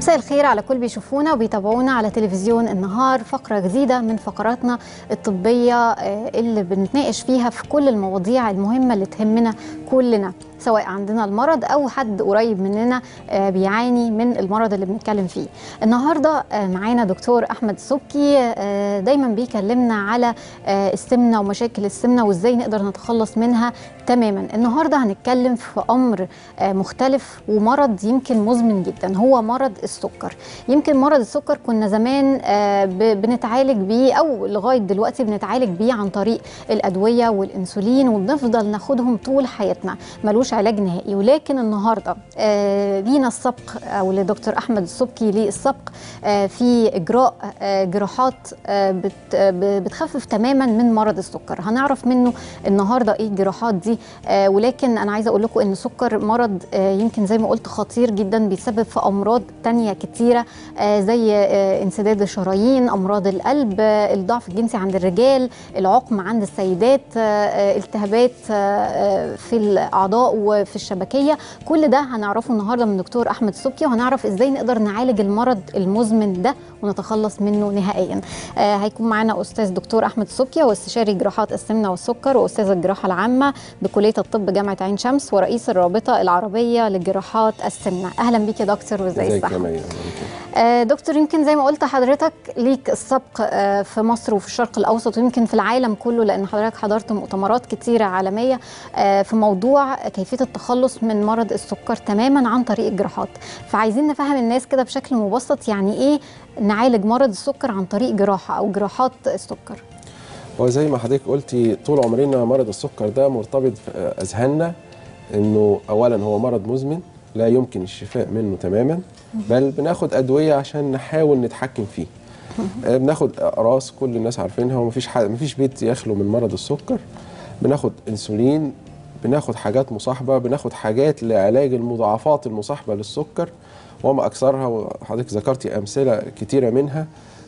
مساء الخير على كل بيشوفونا وبيتابعونا على تلفزيون النهار فقرة جديدة من فقراتنا الطبية آه، اللي بنتناقش فيها في كل المواضيع المهمة اللي تهمنا كلنا سواء عندنا المرض او حد قريب مننا آه، بيعاني من المرض اللي بنتكلم فيه النهارده آه، معانا دكتور احمد سبكي آه، دايما بيكلمنا على آه، السمنه ومشاكل السمنه وازاي نقدر نتخلص منها تماما النهارده هنتكلم في امر آه، مختلف ومرض يمكن مزمن جدا هو مرض السكر يمكن مرض السكر كنا زمان آه، ب- بنتعالج بيه او لغايه دلوقتي بنتعالج بيه عن طريق الادويه والانسولين وبنفضل ناخدهم طول حياتنا ملوش علاج نهائي ولكن النهارده آه، لينا السبق او لدكتور احمد السبكي ليه السبق آه، في اجراء آه، جراحات آه، بت- آه، ب- بتخفف تماما من مرض السكر هنعرف منه النهارده ايه الجراحات دي آه، ولكن انا عايزه اقول لكم ان السكر مرض آه، يمكن زي ما قلت خطير جدا بيسبب في امراض تانية كتيره آه، زي آه، انسداد الشرايين امراض القلب آه، الضعف الجنسي عند الرجال العقم عند السيدات آه، آه، التهابات آه، آه، في الاعضاء وفي الشبكيه كل ده هنعرفه النهارده من دكتور احمد السبكي وهنعرف ازاي نقدر نعالج المرض المزمن ده ونتخلص منه نهائيا آه، هيكون معانا استاذ دكتور احمد السبكي هو استشاري جراحات السمنه والسكر واستاذ الجراحه العامه بكليه الطب جامعه عين شمس ورئيس الرابطه العربيه لجراحات السمنه اهلا بيك يا دكتور وازاي ازيك يا الصحه مي آه، دكتور يمكن زي ما قلت حضرتك ليك السبق آه، في مصر وفي الشرق الاوسط ويمكن في العالم كله لان حضرتك حضرت مؤتمرات كتيره عالميه آه، في موضوع كيفيه التخلص من مرض السكر تماما عن طريق الجراحات فعايزين نفهم الناس كده بشكل مبسط يعني ايه نعالج مرض السكر عن طريق جراحه او جراحات السكر هو زي ما حضرتك قلتي طول عمرنا مرض السكر ده مرتبط في اذهاننا انه اولا هو مرض مزمن لا يمكن الشفاء منه تماما بل بناخد ادويه عشان نحاول نتحكم فيه آه، بناخد اقراص كل الناس عارفينها ومفيش حد مفيش بيت يخلو من مرض السكر بناخد انسولين بناخد حاجات مصاحبه بناخد حاجات لعلاج المضاعفات المصاحبه للسكر وما اكثرها وحضرتك ذكرتي امثله كتيره منها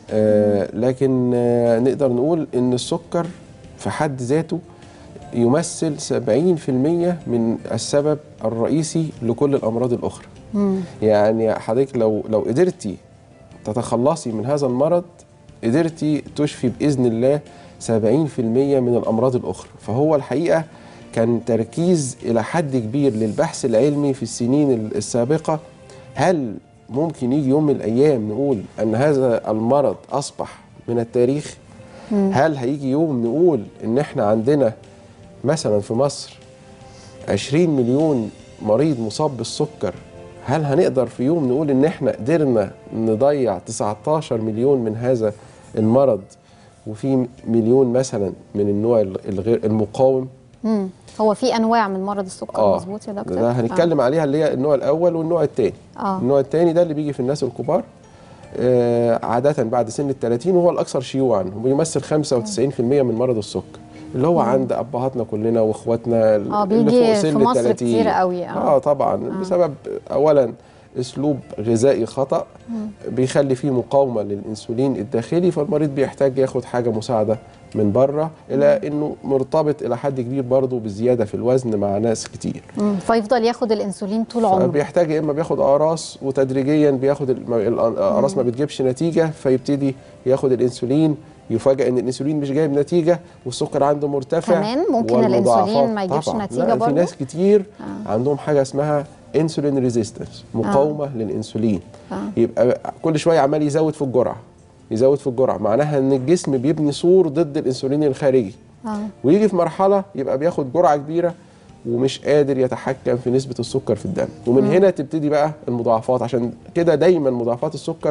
آه لكن آه نقدر نقول ان السكر في حد ذاته يمثل 70% من السبب الرئيسي لكل الامراض الاخرى يعني حضرتك لو لو قدرتي تتخلصي من هذا المرض قدرتي تشفي باذن الله 70% من الامراض الاخرى فهو الحقيقه كان تركيز الى حد كبير للبحث العلمي في السنين السابقه هل ممكن يجي يوم من الايام نقول ان هذا المرض اصبح من التاريخ هل هيجي يوم نقول ان احنا عندنا مثلا في مصر 20 مليون مريض مصاب بالسكر هل هنقدر في يوم نقول ان احنا قدرنا نضيع 19 مليون من هذا المرض وفي مليون مثلا من النوع الغير المقاوم مم. هو في انواع من مرض السكر مظبوط يا دكتور ده هنتكلم عليها اللي هي النوع الاول والنوع الثاني آه. النوع الثاني ده اللي بيجي في الناس الكبار آه عاده بعد سن ال 30 وهو الاكثر شيوعا وبيمثل 95% من مرض السكر اللي هو عند ابهاتنا كلنا واخواتنا اه اللي بيجي فوق في سن مصر 30 كتير قوي اه طبعا آه. بسبب اولا اسلوب غذائي خطا بيخلي فيه مقاومه للانسولين الداخلي فالمريض بيحتاج ياخد حاجه مساعده من بره الى انه مرتبط الى حد كبير برضه بالزياده في الوزن مع ناس كتير مم. فيفضل ياخد الانسولين طول عمره بيحتاج يا اما بياخد اقراص وتدريجيا بياخد الم- الاقراص ما بتجيبش نتيجه فيبتدي ياخد الانسولين يفاجئ ان الانسولين مش جايب نتيجه والسكر عنده مرتفع كمان ممكن والمضاعفات- الإنسولين ما يجيبش طبعاً. نتيجة لا برضه؟ في ناس كتير آه. عندهم حاجه اسمها انسولين ريزيستنس مقاومه آه. للانسولين آه. يبقى كل شويه عمال يزود في الجرعه يزود في الجرعه معناها ان الجسم بيبني سور ضد الانسولين الخارجي آه. ويجي في مرحله يبقى بياخد جرعه كبيره ومش قادر يتحكم في نسبه السكر في الدم ومن مم. هنا تبتدي بقى المضاعفات عشان كده دايما مضاعفات السكر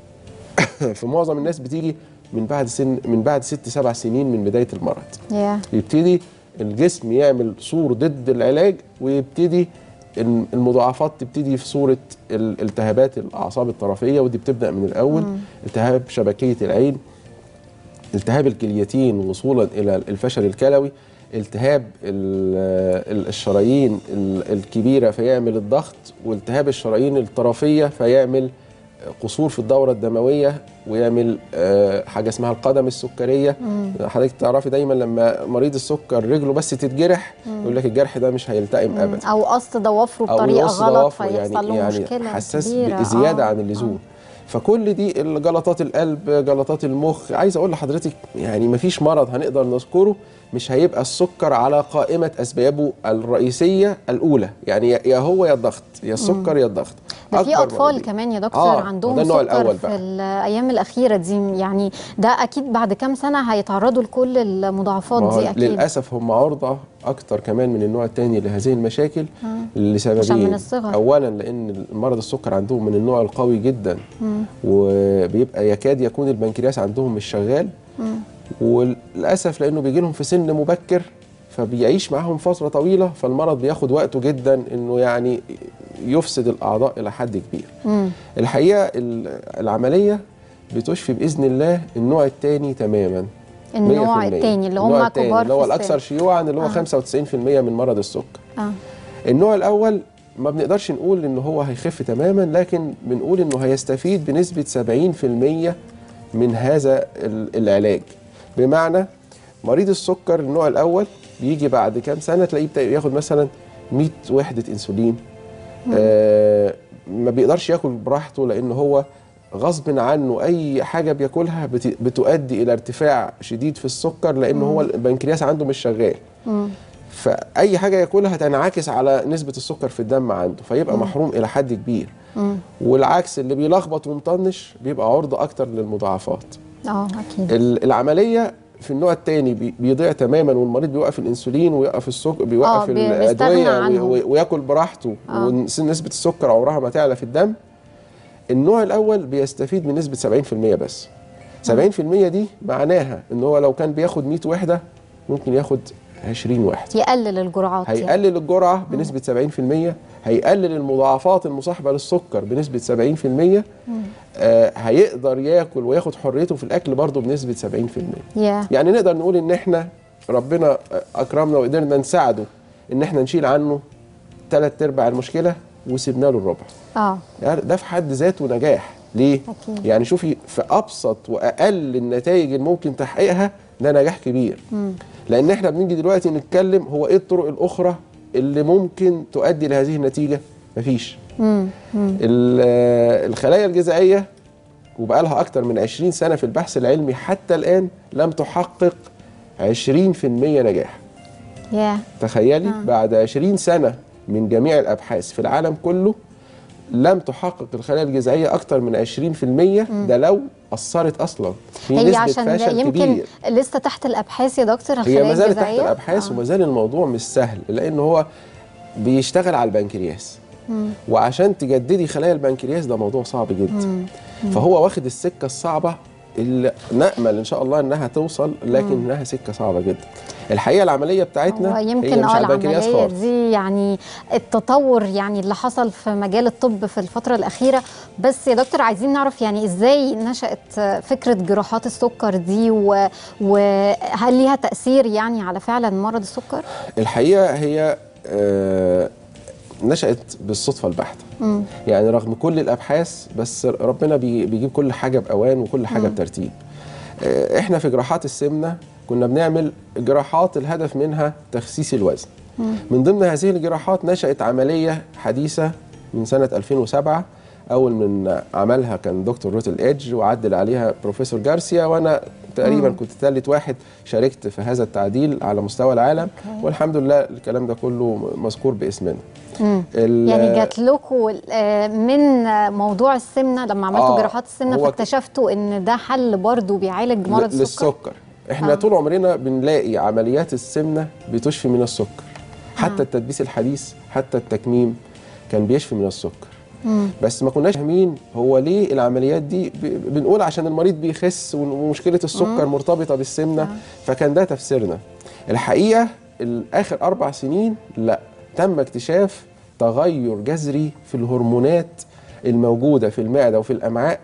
في معظم الناس بتيجي من بعد سن من بعد ست سبع سنين من بدايه المرض يا يبتدي الجسم يعمل سور ضد العلاج ويبتدي الم- المضاعفات تبتدي في صوره ال- التهابات الاعصاب الطرفيه ودي بتبدا من الاول التهاب شبكيه العين التهاب الكليتين وصولا الى الفشل الكلوي التهاب ال- ال- الشرايين ال- الكبيره فيعمل الضغط والتهاب الشرايين الطرفيه فيعمل قصور في الدوره الدمويه ويعمل آه، حاجه اسمها القدم السكريه حضرتك تعرفي دايما لما مريض السكر رجله بس تتجرح يقول لك الجرح ده مش هيلتئم ابدا او قص ضوافره او بطريقه يقص غلط ضوافره فيحصل يعني له يعني مشكله حساس كبيرة. زياده آه. عن اللزوم فكل دي جلطات القلب جلطات المخ عايز اقول لحضرتك يعني مفيش مرض هنقدر نذكره مش هيبقى السكر على قائمه اسبابه الرئيسيه الاولى يعني يا يا هو يا الضغط يا السكر يا الضغط ده في أكبر اطفال مرضين. كمان يا دكتور آه، عندهم ده النوع سكر الأول في بقى. الايام الاخيره دي يعني ده اكيد بعد كام سنه هيتعرضوا لكل المضاعفات ما هو دي اكيد للاسف هم عرضه اكتر كمان من النوع الثاني لهذه المشاكل عشان لسببين من الصغر. اولا لان مرض السكر عندهم من النوع القوي جدا وبيبقى يكاد يكون البنكرياس عندهم مش شغال وللاسف لانه بيجي لهم في سن مبكر فبيعيش معاهم فتره طويله فالمرض بياخد وقته جدا انه يعني يفسد الاعضاء الى حد كبير مم. الحقيقه ال- العمليه بتشفي باذن الله النوع الثاني تماما النوع 100%. الثاني اللي النوع هم التاني كبار اللي هو في السن. الاكثر شيوعا اللي هو آه. 95% من مرض السكر اه النوع الاول ما بنقدرش نقول ان هو هيخف تماما لكن بنقول انه هيستفيد بنسبه 70% من هذا ال- العلاج بمعنى مريض السكر النوع الاول بيجي بعد كام سنه تلاقيه بتا- ياخد مثلا 100 وحده انسولين آه ما بيقدرش ياكل براحته لان هو غصب عنه اي حاجه بياكلها بت- بتؤدي الى ارتفاع شديد في السكر لان هو البنكرياس عنده مش شغال مم. فاي حاجه ياكلها تنعكس على نسبه السكر في الدم عنده فيبقى محروم الى حد كبير مم. والعكس اللي بيلخبط ومطنش بيبقى عرضه اكتر للمضاعفات اه اكيد ال- العمليه في النوع الثاني بيضيع تماما والمريض بيوقف الانسولين ويوقف السكر بيوقف بي- بيستغنى الادويه عنهم. وي- وياكل براحته آه. ونسبه السكر عمرها ما تعلى في الدم النوع الاول بيستفيد من نسبه 70% بس 70% دي معناها ان هو لو كان بياخد 100 وحده ممكن ياخد 20 وحده يقلل الجرعات يعني. هيقلل الجرعه بنسبه 70% هيقلل المضاعفات المصاحبه للسكر بنسبه 70% آه هيقدر ياكل وياخد حريته في الاكل برضه بنسبه 70% يا يعني نقدر نقول ان احنا ربنا اكرمنا وقدرنا نساعده ان احنا نشيل عنه ثلاث ارباع المشكله وسيبنا له الربع اه يعني ده في حد ذاته نجاح ليه أكيد. يعني شوفي في ابسط واقل النتائج اللي ممكن تحقيقها ده نجاح كبير لان احنا بنيجي دلوقتي نتكلم هو ايه الطرق الاخرى اللي ممكن تؤدي لهذه النتيجه مفيش مم. مم. ال- آه، الخلايا الجذعيه وبقى لها اكتر من 20 سنه في البحث العلمي حتى الان لم تحقق 20% نجاح يا تخيلي بعد 20 سنه من جميع الابحاث في العالم كله لم تحقق الخلايا الجذعيه اكتر من 20% ده لو اثرت اصلا في هي نسبه عشان فشل يمكن كبير لسه تحت الابحاث يا دكتور هي الخلايا ما زالت تحت الجذعية؟ الابحاث آه. وما زال الموضوع مش سهل لان هو بيشتغل على البنكرياس وعشان تجددي خلايا البنكرياس ده موضوع صعب جدا فهو واخد السكه الصعبه اللي نامل ان شاء الله انها توصل لكنها سكه صعبه جدا الحقيقه العمليه بتاعتنا هو هي يمكن مش اه على البنكرياس العمليه خالص دي يعني التطور يعني اللي حصل في مجال الطب في الفتره الاخيره بس يا دكتور عايزين نعرف يعني ازاي نشات فكره جراحات السكر دي و- وهل ليها تاثير يعني على فعلا مرض السكر؟ الحقيقه هي آه، نشأت بالصدفة البحتة يعني رغم كل الأبحاث بس ربنا بي- بيجيب كل حاجة بأوان وكل حاجة بترتيب آه، احنا في جراحات السمنة كنا بنعمل جراحات الهدف منها تخسيس الوزن من ضمن هذه الجراحات نشأت عملية حديثة من سنة 2007 أول من عملها كان دكتور روتل إيدج وعدل عليها بروفيسور جارسيا وأنا تقريبا كنت ثالث واحد شاركت في هذا التعديل على مستوى العالم أوكي. والحمد لله الكلام ده كله مذكور باسمنا ال- يعني جات لكم من موضوع السمنه لما عملتوا آه، جراحات السمنه هو ك- فاكتشفتوا ان ده حل برضه بيعالج مرض ل- السكر؟ للسكر احنا آه. آه. طول عمرنا بنلاقي عمليات السمنه بتشفي من السكر حتى آه. التدبيس الحديث حتى التكميم كان بيشفي من السكر مم. بس ما كناش فاهمين هو ليه العمليات دي ب- بنقول عشان المريض بيخس ومشكله السكر مرتبطه بالسمنه آه. فكان ده تفسيرنا الحقيقه الاخر اربع سنين لا تم اكتشاف تغير جذري في الهرمونات الموجوده في المعده وفي الامعاء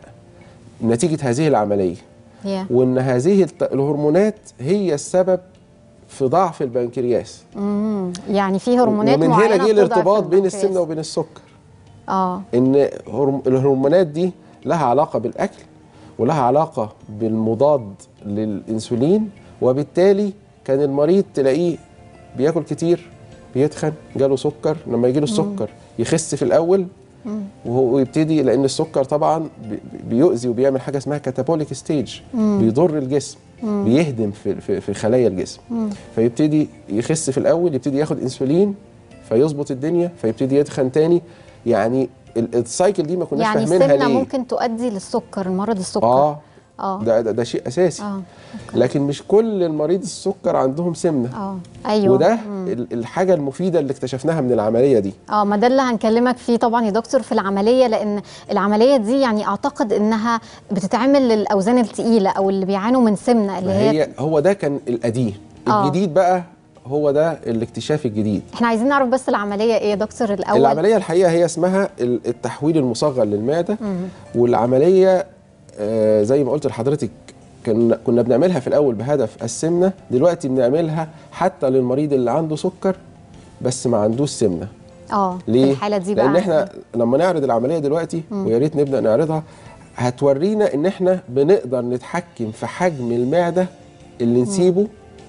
نتيجه هذه العمليه يا وان هذه الت- الهرمونات هي السبب في ضعف البنكرياس مم. يعني في هرمونات ومن معينه هنا جه بتضعف الارتباط بين البنكرياس. السمنه وبين السكر اه ان هرم- الهرمونات دي لها علاقه بالاكل ولها علاقه بالمضاد للانسولين وبالتالي كان المريض تلاقيه بياكل كتير بيتخن جاله سكر لما يجيله السكر يخس في الاول وهو يبتدي لان السكر طبعا بي- بيؤذي وبيعمل حاجه اسمها كاتابوليك ستيج بيضر الجسم بيهدم في في, في خلايا الجسم فيبتدي يخس في الاول يبتدي ياخد انسولين فيظبط الدنيا فيبتدي يتخن تاني يعني ال- السايكل دي ما كناش يعني فاهمينها السمنه ليه ممكن تؤدي للسكر مرض السكر اه اه ده, ده ده شيء اساسي اه لكن مش كل المريض السكر عندهم سمنه اه ايوه وده ال- الحاجه المفيده اللي اكتشفناها من العمليه دي اه ما ده اللي هنكلمك فيه طبعا يا دكتور في العمليه لان العمليه دي يعني اعتقد انها بتتعمل للاوزان الثقيله او اللي بيعانوا من سمنه اللي هي, هي هو ده كان القديم آه. الجديد بقى هو ده الاكتشاف الجديد احنا عايزين نعرف بس العمليه ايه يا دكتور الاول العمليه الحقيقه هي اسمها ال- التحويل المصغر للمعده والعمليه آه، زي ما قلت لحضرتك كنا كنا بنعملها في الاول بهدف السمنه دلوقتي بنعملها حتى للمريض اللي عنده سكر بس ما عندوش سمنه اه ليه؟ في الحاله دي بقى لان احنا لما نعرض العمليه دلوقتي ويا ريت نبدا نعرضها هتورينا ان احنا بنقدر نتحكم في حجم المعده اللي نسيبه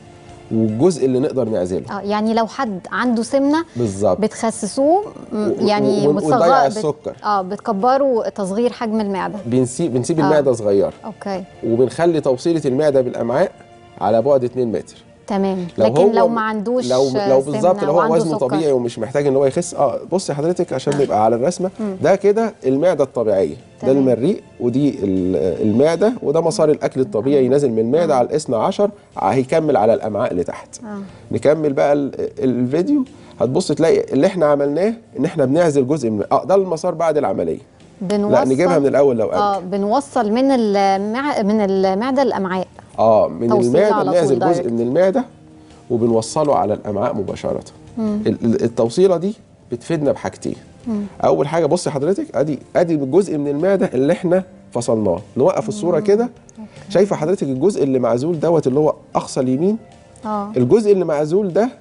والجزء اللي نقدر نعزله اه يعني لو حد عنده سمنه بالظبط بتخسسوه م- و- يعني ون- متصغر ونضيع بت- السكر. اه بتكبروا تصغير حجم المعده بنسيب بنسيب آه. المعده صغيره اوكي وبنخلي توصيله المعده بالامعاء على بعد 2 متر تمام لو لكن هو لو ما عندوش لو آه، لو سمنة بالظبط لو هو وعنده وزنه سكر. طبيعي ومش محتاج ان هو يخس اه بصي حضرتك عشان نبقى على الرسمه ده كده المعده الطبيعيه ده تمام. المريء ودي ال- المعده وده مسار الاكل الطبيعي نازل من المعده على الاثنى عشر هيكمل على الامعاء لتحت آه. نكمل بقى ال- الفيديو هتبص تلاقي اللي احنا عملناه ان احنا بنعزل جزء من اه ده المسار بعد العمليه بنوصل لا نجيبها من الاول لو قبل اه بنوصل من المع... من المعده الامعاء اه من توصيل المعده على طول بنعزل دايركت. جزء من المعده وبنوصله على الامعاء مباشره ال- ال- التوصيله دي بتفيدنا بحاجتين اول حاجه بصي حضرتك ادي ادي جزء من المعده اللي احنا فصلناه نوقف الصوره كده شايفه حضرتك الجزء اللي معزول دوت اللي هو اقصى اليمين اه الجزء اللي معزول ده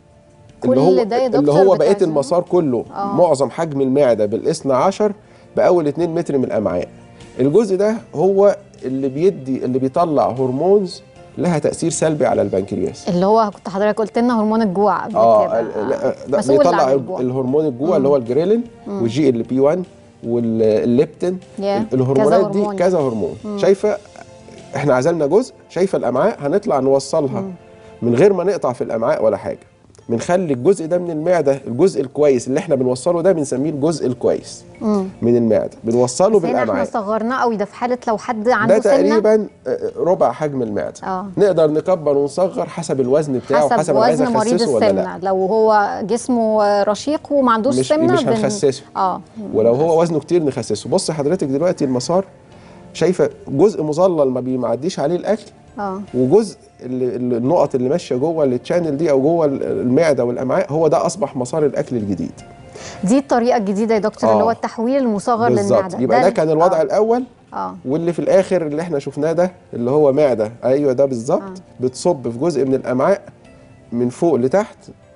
اللي كل هو ده يا اللي دكتور هو بقيه بتعزله؟ المسار كله آه. معظم حجم المعده بالاثنى عشر باول 2 متر من الامعاء الجزء ده هو اللي بيدي اللي بيطلع هرمونز لها تاثير سلبي على البنكرياس اللي هو كنت حضرتك قلت لنا هرمون الجوع قبل اه كده ال- لا، ده مسؤول بيطلع عن الجوع. الهرمون الجوع اللي هو الجريلين والجي ال بي 1 والليبتين ياه، الهرمونات كذا دي هرمون. كذا هرمون شايفه احنا عزلنا جزء شايفه الامعاء هنطلع نوصلها من غير ما نقطع في الامعاء ولا حاجه بنخلي الجزء ده من المعده الجزء الكويس اللي احنا بنوصله ده بنسميه الجزء الكويس مم. من المعده بنوصله بس هنا احنا بالامعاء صغرناه قوي ده في حاله لو حد عنده ده سمنه تقريبا آه، ربع حجم المعده اه نقدر نكبر ونصغر حسب الوزن بتاعه حسب حسب انا عايز وزن مريض اخسسه ولا لا السمنه لو هو جسمه رشيق وما عندوش مش سمنه مش بن- هنخسسه اه ولو هو وزنه كتير نخسسه بص حضرتك دلوقتي المسار شايفه جزء مظلل ما بيعديش عليه الاكل اه وجزء اللي اللي- النقط اللي ماشيه جوه التشانل دي او جوه المعده والامعاء هو ده اصبح مسار الاكل الجديد دي الطريقه الجديده يا دكتور آه. اللي هو التحويل المصغر بالظبط للمعده يبقى ده كان الوضع آه. الاول اه واللي في الاخر اللي احنا شفناه ده اللي هو معده ايوه ده بالظبط بتصب في جزء من الامعاء من فوق لتحت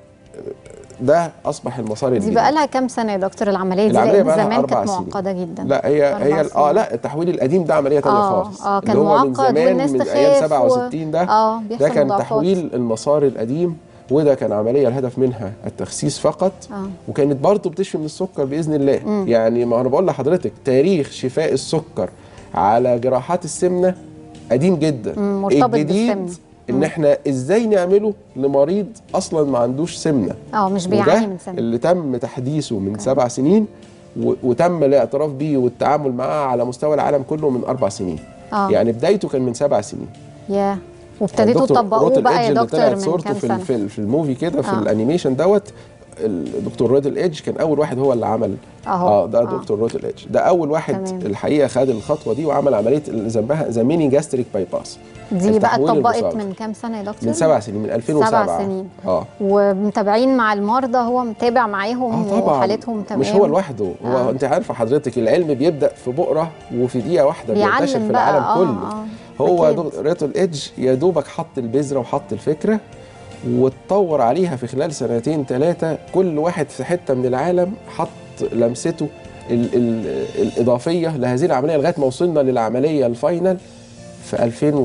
ده اصبح المسار دي الجديد بقى لها كام سنه يا دكتور العمليه دي العملية لان بقى لها زمان أربع كانت سنين. معقده جدا لا هي أربع هي اه سنين. لا التحويل القديم ده عمليه ثانيه آه، خالص آه، كان اللي هو من معقد زمان والناس من تخاف ايام و- 67 ده آه، ده بيحصل كان مضاعفات. تحويل المسار القديم وده كان عمليه الهدف منها التخسيس فقط آه. وكانت برضه بتشفي من السكر باذن الله يعني ما انا بقول لحضرتك تاريخ شفاء السكر على جراحات السمنه قديم جدا مم، مرتبط الجديد بالسمنة. ان احنا ازاي نعمله لمريض اصلا ما عندوش سمنه اه مش وده بيعاني من سمنه اللي تم تحديثه من سبع سنين و- وتم الاعتراف بيه والتعامل معاه على مستوى العالم كله من اربع سنين آه. يعني بدايته كان من سبع سنين ياه وابتديتوا الدكتور تطبقوه روت بقى الإيدج يا اللي دكتور طلعت من صورته كام في ال- سنه في, ال- في الموفي كده في آه. الانيميشن دوت الدكتور رود الايدج كان اول واحد هو اللي عمل أهو. اه ده آه. دكتور رود الايدج ده اول واحد تمام. الحقيقه خد الخطوه دي وعمل عمليه اللي ذنبها ذا ميني جاستريك باي باس دي بقى التحويل اتطبقت المصغر. من كام سنه يا دكتور من سبع سنين من 2007 سبع سنين. اه ومتابعين مع المرضى هو متابع معاهم اه طبعا وحالتهم تمام مش هو لوحده هو آه. انت عارفه حضرتك العلم بيبدا في بؤره وفي دقيقه واحده بيعلم بينتشر في بقى، العالم آه، كله آه، هو أكيد. دكتور ريتو الايدج يا دوبك حط البذره وحط الفكره واتطور عليها في خلال سنتين ثلاثه كل واحد في حته من العالم حط لمسته ال ال الاضافيه لهذه العمليه لغايه ما وصلنا للعمليه الفاينل في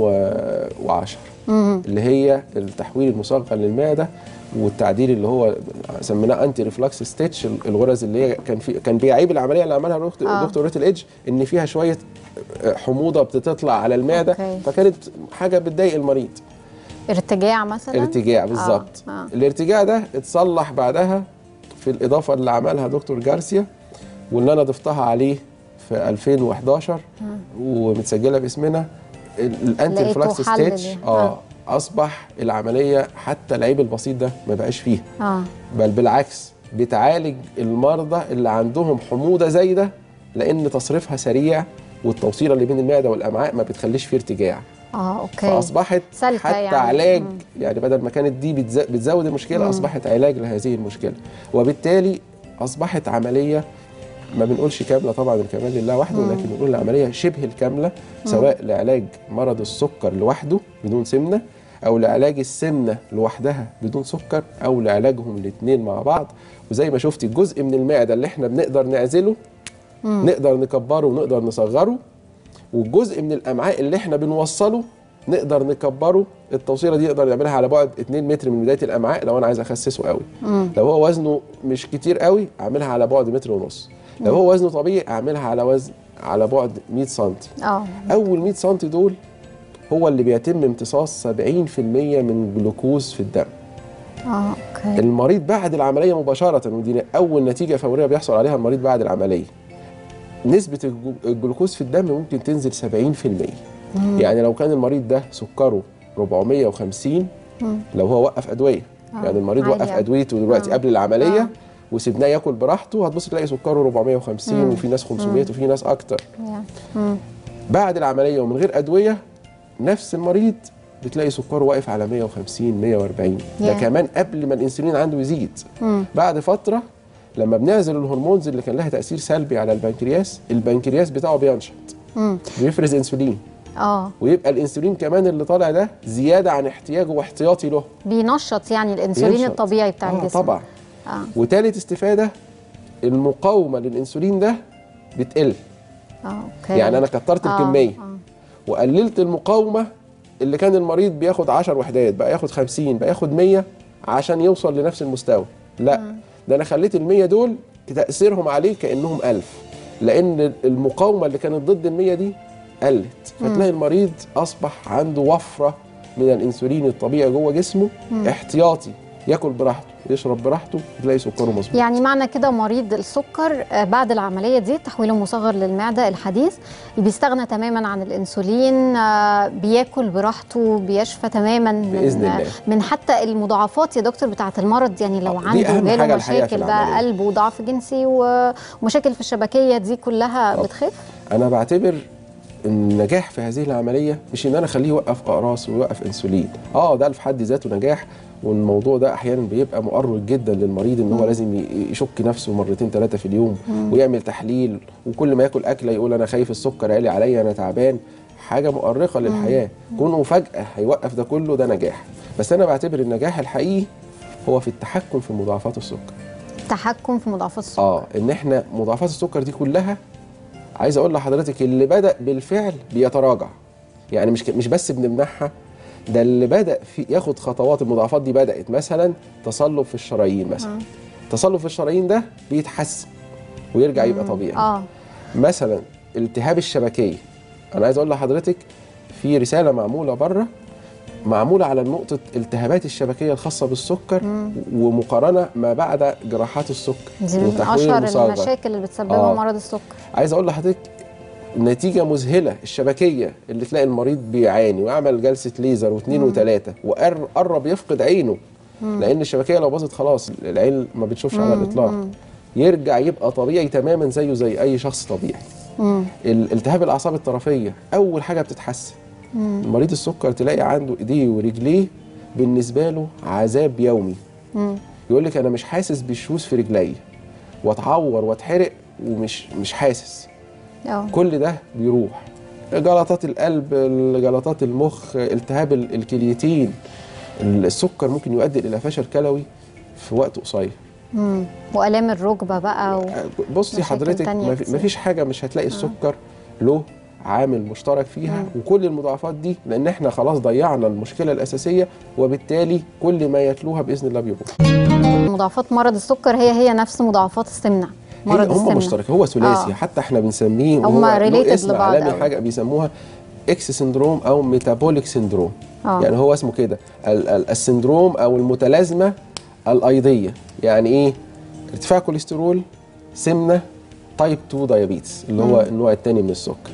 2010 مم. اللي هي التحويل المصغر للمعده والتعديل اللي هو سميناه انتي ريفلكس ستيتش الغرز اللي هي كان في كان بيعيب العمليه اللي عملها دكتور آه. دكتور ريتل ايدج ان فيها شويه حموضه بتطلع على المعده أوكي. فكانت حاجه بتضايق المريض ارتجاع مثلا ارتجاع بالظبط آه. الارتجاع ده اتصلح بعدها في الاضافه اللي عملها دكتور جارسيا واللي انا ضفتها عليه في 2011 ومتسجله باسمنا ال- الانتي لقيته ريفلكس حل ستيتش ليه. اه آه. اصبح العمليه حتى العيب البسيط ده ما بقاش فيها اه بل بالعكس بتعالج المرضى اللي عندهم حموضه زايده لان تصريفها سريع والتوصيله اللي بين المعده والامعاء ما بتخليش فيه ارتجاع اه اوكي فاصبحت سلكة حتى يعني. علاج مم. يعني بدل ما كانت دي بتز- بتزود المشكله اصبحت علاج لهذه المشكله وبالتالي اصبحت عمليه ما بنقولش كامله طبعا الكمال لله وحده لكن بنقول العمليه شبه الكامله سواء لعلاج مرض السكر لوحده بدون سمنه او لعلاج السمنه لوحدها بدون سكر او لعلاجهم الاثنين مع بعض وزي ما شفتي الجزء من المعده اللي احنا بنقدر نعزله نقدر نكبره ونقدر نصغره والجزء من الامعاء اللي احنا بنوصله نقدر نكبره التوصيله دي نقدر نعملها على بعد 2 متر من بدايه الامعاء لو انا عايز اخسسه قوي لو هو وزنه مش كتير قوي اعملها على بعد متر ونص لو هو وزنه طبيعي اعملها على وزن على بعد 100 سم اه اول 100 سم دول هو اللي بيتم امتصاص 70% من الجلوكوز في الدم اه اوكي المريض بعد العمليه مباشره ودي اول نتيجه فوريه بيحصل عليها المريض بعد العمليه نسبه الجو- الجلوكوز في الدم ممكن تنزل 70% يعني لو كان المريض ده سكره 450 لو هو وقف ادويه آه، يعني المريض عادي وقف يعني. ادويته دلوقتي آه. قبل العمليه آه. وسيبناه ياكل براحته هتبص تلاقي سكره 450 وفي ناس 500 وفي ناس اكتر يا. مم. بعد العمليه ومن غير ادويه نفس المريض بتلاقي سكره واقف على 150 140 ده ياه. كمان قبل ما الانسولين عنده يزيد مم. بعد فتره لما بنعزل الهرمونز اللي كان لها تاثير سلبي على البنكرياس البنكرياس بتاعه بينشط مم. بيفرز انسولين اه ويبقى الانسولين كمان اللي طالع ده زياده عن احتياجه واحتياطي له بينشط يعني الانسولين بينشط. الطبيعي بتاع آه الجسم طبعا اه وتالت استفاده المقاومه للانسولين ده بتقل اه اوكي يعني انا كترت آه، الكميه آه. وقللت المقاومه اللي كان المريض بياخد 10 وحدات بقى ياخد 50 بقى ياخد 100 عشان يوصل لنفس المستوى لا ده انا خليت ال 100 دول تاثيرهم عليه كانهم 1000 لان المقاومه اللي كانت ضد ال 100 دي قلت فتلاقي المريض اصبح عنده وفره من الانسولين الطبيعي جوه جسمه احتياطي ياكل براحته يشرب براحته تلاقي سكره مظبوط يعني معنى كده مريض السكر آه، بعد العملية دي تحويل مصغر للمعدة الحديث بيستغنى تماما عن الأنسولين آه، بياكل براحته بيشفى تماما من بإذن آه، الله. من حتى المضاعفات يا دكتور بتاعة المرض يعني لو دي عنده أهم جاله حاجة الحقيقة في مشاكل بقى العملية. قلب وضعف جنسي و- ومشاكل في الشبكية دي كلها طب. بتخف انا بعتبر النجاح في هذه العمليه مش ان انا اخليه يوقف اقراص ويوقف انسولين اه ده في حد ذاته نجاح والموضوع ده احيانا بيبقى مؤرق جدا للمريض ان هو لازم ي- يشك نفسه مرتين ثلاثه في اليوم ويعمل تحليل وكل ما ياكل اكله يقول انا خايف السكر عالي عليا انا تعبان حاجه مؤرقه للحياه كونه فجاه هيوقف ده كله ده نجاح بس انا بعتبر النجاح الحقيقي هو في التحكم في مضاعفات السكر تحكم في مضاعفات السكر اه ان احنا مضاعفات السكر دي كلها عايز اقول لحضرتك اللي بدا بالفعل بيتراجع يعني مش ك- مش بس بنمنعها ده اللي بدا في ياخد خطوات المضاعفات دي بدات مثلا تصلب في الشرايين مثلا تصلب في الشرايين ده بيتحسن ويرجع يبقى طبيعي اه مثلا التهاب الشبكيه انا عايز اقول لحضرتك في رساله معموله بره معموله على نقطه التهابات الشبكيه الخاصه بالسكر ومقارنه ما بعد جراحات السكر دي من وتحويل اشهر المصغر. المشاكل اللي بتسببها آه. مرض السكر عايز اقول لحضرتك نتيجة مذهلة الشبكية اللي تلاقي المريض بيعاني ويعمل جلسة ليزر واثنين وثلاثة وقرب يفقد عينه لأن الشبكية لو باظت خلاص العين ما بتشوفش على الإطلاق يرجع يبقى طبيعي تماما زيه زي أي شخص طبيعي مم. ال- التهاب الأعصاب الطرفية أول حاجة بتتحسن مريض السكر تلاقي عنده إيديه ورجليه بالنسبة له عذاب يومي مم. يقول لك أنا مش حاسس بالشوز في رجلي واتعور واتحرق ومش مش حاسس اه كل ده بيروح جلطات القلب جلطات المخ التهاب ال- الكليتين السكر ممكن يؤدي الى فشل كلوي في وقت قصير مم. والام الركبه بقى و... بصي مشاكل حضرتك تانية ما في- كتير. ما فيش حاجه مش هتلاقي السكر له عامل مشترك فيها وكل المضاعفات دي لان احنا خلاص ضيعنا المشكله الاساسيه وبالتالي كل ما يتلوها باذن الله بيبوظ مضاعفات مرض السكر هي هي نفس مضاعفات السمنه مرض هي- هم السمنه مشترك هو ثلاثي آه. حتى احنا بنسميه هم وهو له related اسم لبعض عالمي أوي. حاجه بيسموها اكس سندروم او ميتابوليك سندروم آه. يعني هو اسمه كده ال- ال- السندروم او المتلازمه الايضيه يعني ايه ارتفاع كوليسترول سمنه تايب 2 دايابيتس اللي هو النوع الثاني من السكر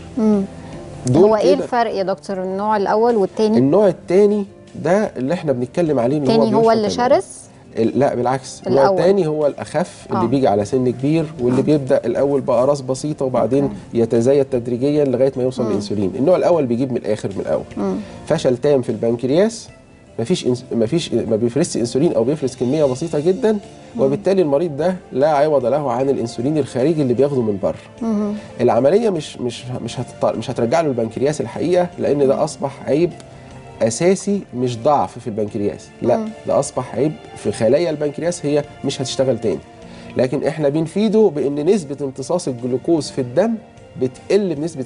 دول هو ايه كده- الفرق يا دكتور النوع الاول والتاني النوع الثاني ده اللي احنا بنتكلم عليه اللي التاني هو بيشرب اللي تماما. شرس ال- لا بالعكس النوع الأول. الثاني هو الاخف اللي آه. بيجي على سن كبير واللي بيبدا الاول باقراص بسيطه وبعدين يتزايد تدريجيا لغايه ما يوصل للانسولين النوع الاول بيجيب من الاخر من الاول فشل تام في البنكرياس مفيش إنس... مفيش ما بيفرزش انسولين او بيفرز كميه بسيطه جدا وبالتالي المريض ده لا عوض له عن الانسولين الخارجي اللي بياخده من بره العمليه مش مش مش هتط... مش هترجع له البنكرياس الحقيقه لان ده اصبح عيب اساسي مش ضعف في البنكرياس لا ده اصبح عيب في خلايا البنكرياس هي مش هتشتغل تاني لكن احنا بنفيده بان نسبه امتصاص الجلوكوز في الدم بتقل بنسبه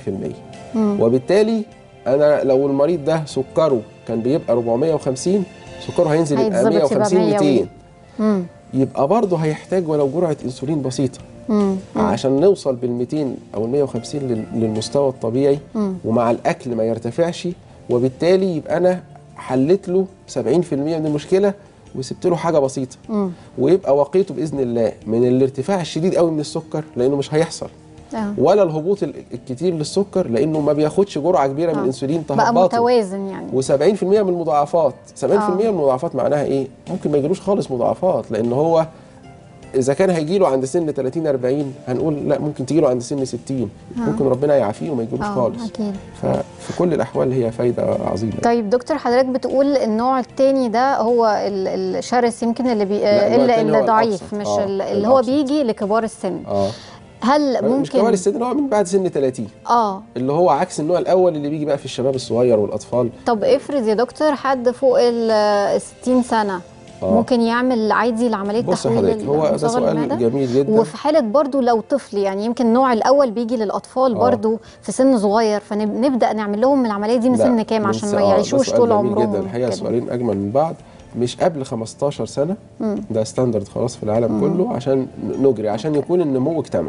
70% وبالتالي انا لو المريض ده سكره كان بيبقى 450 سكره هينزل يبقى هيتظبط يبقى 150 100 200 مم. يبقى برضه هيحتاج ولو جرعه انسولين بسيطه مم. عشان نوصل بال 200 او ال 150 لل- للمستوى الطبيعي ومع الاكل ما يرتفعش وبالتالي يبقى انا حلت له 70% من المشكله وسبت له حاجه بسيطه ويبقى وقيته باذن الله من الارتفاع الشديد قوي من السكر لانه مش هيحصل آه. ولا الهبوط ال- الكتير للسكر لانه ما بياخدش جرعه كبيره من آه. الانسولين بقى تهبطه متوازن يعني و70% من المضاعفات 70% آه. من المضاعفات معناها ايه ممكن ما يجيلوش خالص مضاعفات لان هو اذا كان هيجي له عند سن 30 40 هنقول لا ممكن تجي له عند سن 60 ممكن ربنا يعافيه وما يجيلوش آه، خالص أكيد. ففي كل الاحوال هي فايده عظيمه طيب دكتور حضرتك بتقول النوع التاني ده هو ال- الشرس يمكن اللي بي... لا، النوع اللي, التاني هو اللي ضعيف الأبسط. مش آه، ال- اللي هو الأبسط. بيجي لكبار السن اه هل مش كبار ممكن السن هو من بعد سن 30 اه اللي هو عكس النوع الاول اللي بيجي بقى في الشباب الصغير والاطفال طب افرض يا دكتور حد فوق ال 60 سنه آه. ممكن يعمل عادي لعمليه بص تحويل حضرتك هو ده مصغر سؤال المعدة؟ جميل جدا وفي حاله برضو لو طفل يعني يمكن النوع الاول بيجي للاطفال آه. برضو في سن صغير فنبدا نعمل لهم العمليه دي من لا، سن كام من عشان س- ما آه، ده يعيشوش سؤال طول جميل عمرهم جدا الحقيقه كده. سؤالين اجمل من بعض مش قبل 15 سنه ده ستاندرد خلاص في العالم كله عشان نجري عشان يكون النمو اكتمل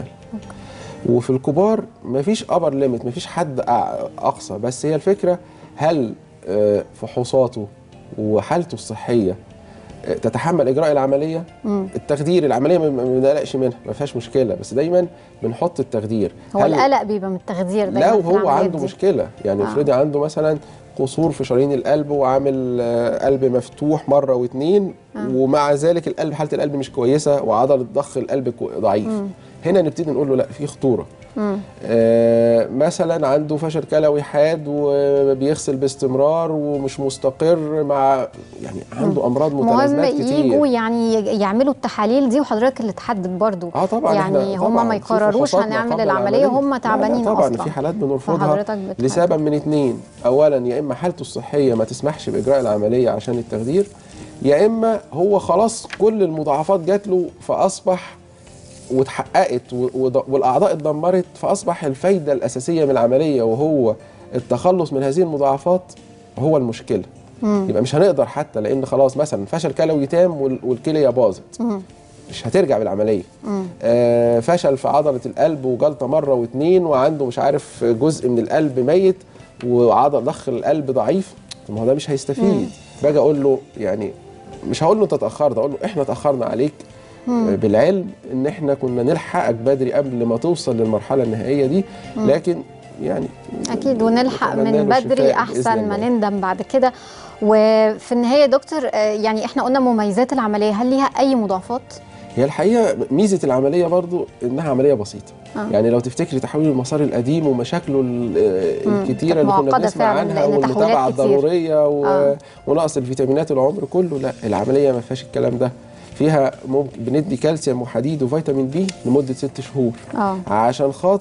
وفي الكبار مفيش ابر ليميت مفيش حد أع- اقصى بس هي الفكره هل آه، فحوصاته وحالته الصحيه آه، تتحمل اجراء العمليه التخدير العمليه ما ما بنقلقش منها ما فيهاش مشكله بس دايما بنحط التخدير هو هل- القلق بيبقى من التخدير دايما لو في هو العمليات عنده دي. مشكله يعني آه. افرضي عنده مثلا قصور في شرايين القلب وعامل آه، قلب مفتوح مره واتنين ومع ذلك القلب حاله القلب مش كويسه وعضله ضخ القلب كو- ضعيف هنا نبتدي نقول له لا في خطوره آه مثلا عنده فشل كلوي حاد وبيغسل باستمرار ومش مستقر مع يعني عنده امراض مهم متلازمات كتير يجوا يعني يعملوا التحاليل دي وحضرتك اللي تحدد برضو اه طبعا يعني إحنا- هم طبعاً ما في يقرروش فحوصات ما هنعمل قبل العمليه وهم لا، لا، تعبانين طبعا اصلا في حالات بنرفضها فحضرتك بتحدد. لسبب من اتنين اولا يا اما حالته الصحيه ما تسمحش باجراء العمليه عشان التخدير يا اما هو خلاص كل المضاعفات جات له فاصبح واتحققت و- وض- والاعضاء اتدمرت فاصبح الفايده الاساسيه من العمليه وهو التخلص من هذه المضاعفات هو المشكله يبقى مش هنقدر حتى لان خلاص مثلا فشل كلوي تام وال- والكليه باظت مش هترجع بالعمليه آه فشل في عضله القلب وجلطه مره واتنين وعنده مش عارف جزء من القلب ميت وعضل ضخ القلب ضعيف طب ما هو ده مش هيستفيد باجي اقول له يعني مش هقول له انت اتاخرت اقول له احنا اتاخرنا عليك آه، بالعلم ان احنا كنا نلحقك بدري قبل ما توصل للمرحله النهائيه دي لكن يعني اكيد ونلحق نتمنى من له بدري الشفاء احسن بإذن ما الله. نندم بعد كده وفي النهايه يا دكتور آه، يعني احنا قلنا مميزات العمليه هل ليها اي مضاعفات هي الحقيقه ميزه العمليه برضو انها عمليه بسيطه آه. يعني لو تفتكري تحويل المسار القديم ومشاكله ال- آه، مم. الكتيره اللي كانت كنا معقدة بنسمع فعلاً عنها لأن والمتابعه تحويلات كتير. الضروريه و... آه. ونقص الفيتامينات العمر كله لا العمليه ما فيهاش الكلام ده فيها ممكن بندي كالسيوم وحديد وفيتامين بي لمده ست شهور اه عشان خاطر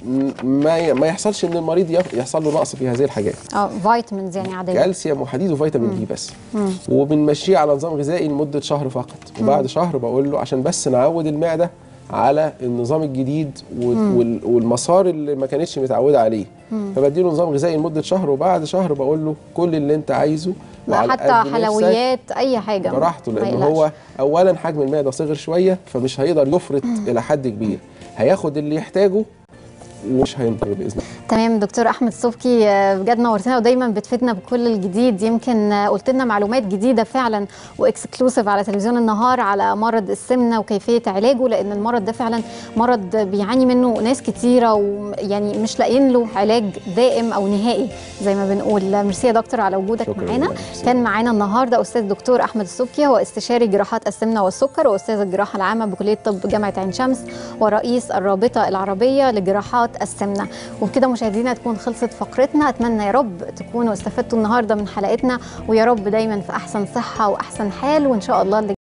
ما ي- ما يحصلش ان المريض يف- يحصل له نقص في هذه الحاجات اه فيتامينز يعني عاديه كالسيوم وحديد وفيتامين دي بس وبنمشيه على نظام غذائي لمده شهر فقط وبعد شهر بقول له عشان بس نعود المعده على النظام الجديد وال- وال- والمسار اللي ما كانتش متعوده عليه فبديله نظام غذائي لمده شهر وبعد شهر بقول له كل اللي انت عايزه وعلى حتى قد نفسك حلويات اي حاجه براحته ما لان يقلقش. هو اولا حجم المعده صغر شويه فمش هيقدر يفرط الى حد كبير هياخد اللي يحتاجه ومش هينضر باذن الله تمام دكتور احمد صبحي آه، بجد نورتنا ودايما بتفيدنا بكل الجديد يمكن آه، قلت لنا معلومات جديده فعلا واكسكلوسيف على تلفزيون النهار على مرض السمنه وكيفيه علاجه لان المرض ده فعلا مرض بيعاني منه ناس كتيره ويعني مش لاقيين له علاج دائم او نهائي زي ما بنقول ميرسي يا دكتور على وجودك شكراً معانا جداً. ميرسي. كان معانا النهارده استاذ دكتور احمد السبكي هو استشاري جراحات السمنه والسكر واستاذ الجراحه العامه بكليه طب جامعه عين شمس ورئيس الرابطه العربيه لجراحات السمنه وبكده مشاهدينا تكون خلصت فقرتنا اتمنى يا رب تكونوا استفدتوا النهارده من حلقتنا ويا رب دايما في احسن صحه واحسن حال وان شاء الله اللي